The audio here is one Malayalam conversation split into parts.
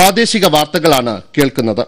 പ്രാദേശിക വാർത്തകളാണ് കേൾക്കുന്നത്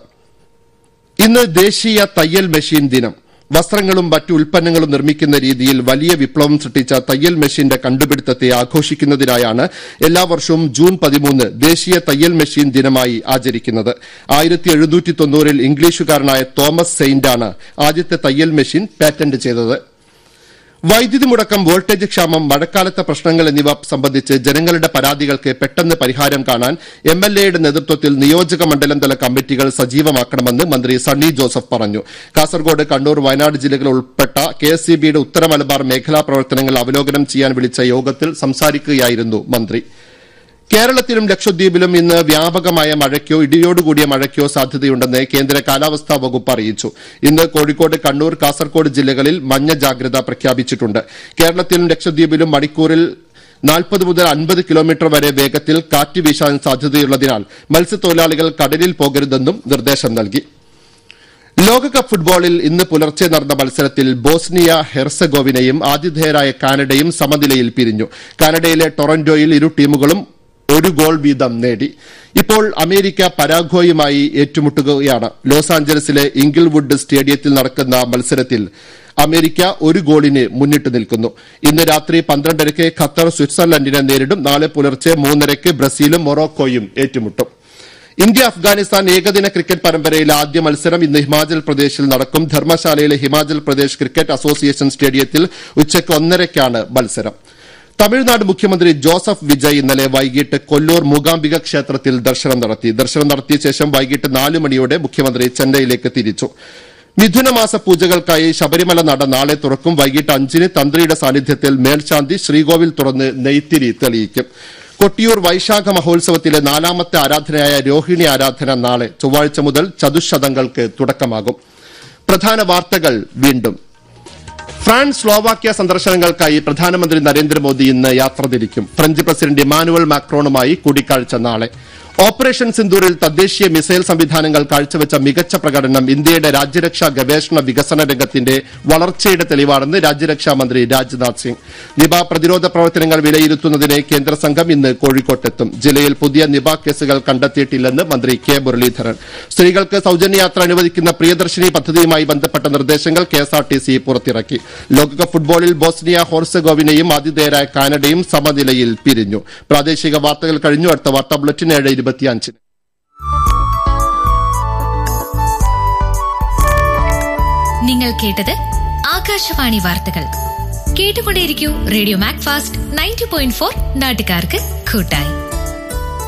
ഇന്ന് ദേശീയ തയ്യൽ മെഷീൻ ദിനം വസ്ത്രങ്ങളും മറ്റു ഉൽപ്പന്നങ്ങളും നിർമ്മിക്കുന്ന രീതിയിൽ വലിയ വിപ്ലവം സൃഷ്ടിച്ച തയ്യൽ മെഷീന്റെ കണ്ടുപിടുത്തത്തെ ആഘോഷിക്കുന്നതിനായാണ് എല്ലാ വർഷവും ജൂൺ പതിമൂന്ന് ദേശീയ തയ്യൽ മെഷീൻ ദിനമായി ആചരിക്കുന്നത് ആയിരത്തി എഴുന്നൂറ്റി തൊണ്ണൂറിൽ ഇംഗ്ലീഷുകാരനായ തോമസ് സെയിന്റാണ് ആദ്യത്തെ തയ്യൽ മെഷീൻ പാറ്റന്റ് ചെയ്തത് വൈദ്യുതി മുടക്കം വോൾട്ടേജ് ക്ഷാമം മഴക്കാലത്തെ പ്രശ്നങ്ങൾ എന്നിവ സംബന്ധിച്ച് ജനങ്ങളുടെ പരാതികൾക്ക് പെട്ടെന്ന് പരിഹാരം കാണാൻ എം എൽ എയുടെ നേതൃത്വത്തിൽ നിയോജക മണ്ഡലം തല കമ്മിറ്റികൾ സജീവമാക്കണമെന്ന് മന്ത്രി സണ്ണി ജോസഫ് പറഞ്ഞു കാസർഗോഡ് കണ്ണൂർ വയനാട് ജില്ലകൾ ഉൾപ്പെട്ട കെ എസ് സി ബിയുടെ ഉത്തര മലബാർ മേഖലാ പ്രവർത്തനങ്ങൾ അവലോകനം ചെയ്യാൻ വിളിച്ച യോഗത്തിൽ സംസാരിക്കുകയായിരുന്നു മന്ത്രി കേരളത്തിലും ലക്ഷദ്വീപിലും ഇന്ന് വ്യാപകമായ മഴയ്ക്കോ ഇടിയോടുകൂടിയ മഴയ്ക്കോ സാധ്യതയുണ്ടെന്ന് കേന്ദ്ര കാലാവസ്ഥാ വകുപ്പ് അറിയിച്ചു ഇന്ന് കോഴിക്കോട് കണ്ണൂർ കാസർകോട് ജില്ലകളിൽ മഞ്ഞ ജാഗ്രത പ്രഖ്യാപിച്ചിട്ടുണ്ട് കേരളത്തിലും ലക്ഷദ്വീപിലും മണിക്കൂറിൽ നാൽപ്പത് മുതൽ അൻപത് കിലോമീറ്റർ വരെ വേഗത്തിൽ കാറ്റ് വീശാൻ സാധ്യതയുള്ളതിനാൽ മത്സ്യത്തൊഴിലാളികൾ കടലിൽ പോകരുതെന്നും നിർദ്ദേശം നൽകി ലോകകപ്പ് ഫുട്ബോളിൽ ഇന്ന് പുലർച്ചെ നടന്ന മത്സരത്തിൽ ബോസ്നിയ ഹെർസഗോവിനയും ആതിഥേയരായ കാനഡയും സമനിലയിൽ പിരിഞ്ഞു കാനഡയിലെ ടൊറന്റോയിൽ ഇരു ടീമുകളും ഒരു ഗോൾ വീതം നേടി ഇപ്പോൾ അമേരിക്ക പരാഗ്വയുമായി ഏറ്റുമുട്ടുകയാണ് ലോസ് ആഞ്ചലസിലെ ഇംഗിൾവുഡ് സ്റ്റേഡിയത്തിൽ നടക്കുന്ന മത്സരത്തിൽ അമേരിക്ക ഒരു ഗോളിന് മുന്നിട്ട് നിൽക്കുന്നു ഇന്ന് രാത്രി പന്ത്രണ്ടരയ്ക്ക് ഖത്തർ സ്വിറ്റ്സർലൻഡിനെ നേരിടും നാളെ പുലർച്ചെ മൂന്നരയ്ക്ക് ബ്രസീലും മൊറോക്കോയും ഏറ്റുമുട്ടും ഇന്ത്യ അഫ്ഗാനിസ്ഥാൻ ഏകദിന ക്രിക്കറ്റ് പരമ്പരയിലെ ആദ്യ മത്സരം ഇന്ന് ഹിമാചൽ പ്രദേശിൽ നടക്കും ധർമ്മശാലയിലെ ഹിമാചൽ പ്രദേശ് ക്രിക്കറ്റ് അസോസിയേഷൻ സ്റ്റേഡിയത്തിൽ ഉച്ചയ്ക്ക് ഒന്നരയ്ക്കാണ് മത്സരം തമിഴ്നാട് മുഖ്യമന്ത്രി ജോസഫ് വിജയ് ഇന്നലെ വൈകിട്ട് കൊല്ലൂർ മൂകാംബിക ക്ഷേത്രത്തിൽ ദർശനം നടത്തി ദർശനം നടത്തിയ ശേഷം വൈകിട്ട് നാല് മണിയോടെ മുഖ്യമന്ത്രി ചെന്നൈയിലേക്ക് തിരിച്ചു മിഥുനമാസ പൂജകൾക്കായി ശബരിമല നട നാളെ തുറക്കും വൈകിട്ട് അഞ്ചിന് തന്ത്രിയുടെ സാന്നിധ്യത്തിൽ മേൽശാന്തി ശ്രീകോവിൽ തുറന്ന് നെയ്ത്തിരി തെളിയിക്കും കൊട്ടിയൂർ വൈശാഖ മഹോത്സവത്തിലെ നാലാമത്തെ ആരാധനയായ രോഹിണി ആരാധന നാളെ ചൊവ്വാഴ്ച മുതൽ ചതുശതങ്ങൾക്ക് തുടക്കമാകും പ്രധാന വാർത്തകൾ വീണ്ടും ഫ്രാൻസ് സ്ലോവാക്യ സന്ദർശനങ്ങൾക്കായി പ്രധാനമന്ത്രി നരേന്ദ്രമോദി ഇന്ന് യാത്ര തിരിക്കും ഫ്രഞ്ച് പ്രസിഡന്റ് ഇമാനുവൽ മാക്രോണുമായി കൂടിക്കാഴ്ച നാളെ ഓപ്പറേഷൻ സിന്ദൂറിൽ തദ്ദേശീയ മിസൈൽ സംവിധാനങ്ങൾ കാഴ്ചവെച്ച മികച്ച പ്രകടനം ഇന്ത്യയുടെ രാജ്യരക്ഷാ ഗവേഷണ വികസന രംഗത്തിന്റെ വളർച്ചയുടെ തെളിവാണെന്ന് രാജ്യരക്ഷാ മന്ത്രി രാജ്നാഥ് സിംഗ് നിപ പ്രതിരോധ പ്രവർത്തനങ്ങൾ വിലയിരുത്തുന്നതിന് കേന്ദ്ര സംഘം ഇന്ന് കോഴിക്കോട്ടെത്തും ജില്ലയിൽ പുതിയ നിപ കേസുകൾ കണ്ടെത്തിയിട്ടില്ലെന്ന് മന്ത്രി കെ മുരളീധരൻ സ്ത്രീകൾക്ക് സൌജന്യയാത്ര അനുവദിക്കുന്ന പ്രിയദർശിനി പദ്ധതിയുമായി ബന്ധപ്പെട്ട നിർദ്ദേശങ്ങൾ കെഎസ്ആർടിസി പുറത്തിറക്കി ലോകകപ്പ് ഫുട്ബോളിൽ ബോസ്നിയ ഹോർസഗോവിനെയും ആതിഥേയരായ കാനഡയും സമനിലയിൽ പിരിഞ്ഞു പ്രാദേശിക വാർത്തകൾ കഴിഞ്ഞു അടുത്ത വാർത്താ ബുള്ളറ്റിൻ ഏഴ് ഇരുപത്തിയഞ്ചിന് നിങ്ങൾ കേട്ടത് ആകാശവാണി വാർത്തകൾ കേട്ടുകൊണ്ടേയിരിക്കൂ radio MACFAST ninety point four നാട്ടുകാർക്ക് കൂട്ടായി